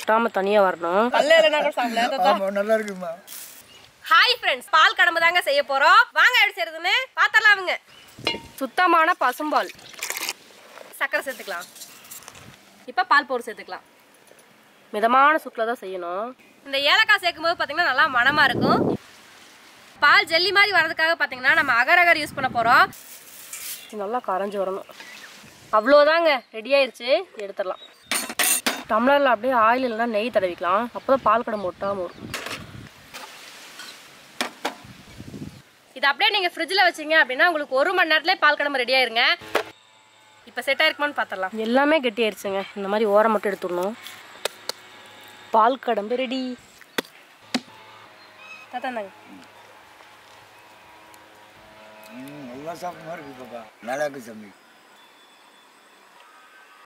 ஒட்டாமல் தனியாக வரணும் பல்ல இல்லைனா கூட சாப்பிடல ஆமாம் நல்லா இருக்குமா ஹாய் ஃப்ரெண்ட்ஸ் பால் கடம்பு தாங்க செய்ய போறோம் வாங்க எப்படி செய்யறதுன்னு பார்த்தரலாம் அவங்க சுத்தமான பசும்பால் சக்கரை சேர்த்துக்கலாம் இப்போ பால் பவுடர் சேர்த்துக்கலாம் மிதமான சுக்கில் தான் செய்யணும் இந்த ஏலக்காய் சேர்க்கும்போது பார்த்தீங்கன்னா நல்லா மணமா இருக்கும் பால் ஜெல்லி மாதிரி வர்றதுக்காக பார்த்தீங்கன்னா நம்ம அகர் அகர் யூஸ் பண்ண போறோம் இது நல்லா கரைஞ்சி வரணும் அவ்வளோதாங்க ரெடி ஆயிருச்சு எடுத்துடலாம் டம்ளரில் அப்படியே ஆயில் இல்லைன்னா நெய் தடவிக்கலாம் அப்போ தான் பால் கடம்பு ஒட்டாமல் வரும் இது அப்படியே நீங்க ஃப்ரிட்ஜில் வச்சீங்க அப்படின்னா உங்களுக்கு ஒரு மணி நேரத்துலேயே பால் கடம்பு ரெடி ஆயிருங்க இப்போ செட் ஆயிருக்குமான்னு பார்த்துடலாம் எல்லாமே கெட்டியாயிருச்சுங்க இந்த மாதிரி ஓரம் மட்டும் எடுத்துடணும் பால் கடம்பு ரெடி தாத்தாந்தாங்க ம் நல்லா சாப்பிட்ட மாதிரி இருக்கு பாப்பா நல்லா இருக்கு தம்பி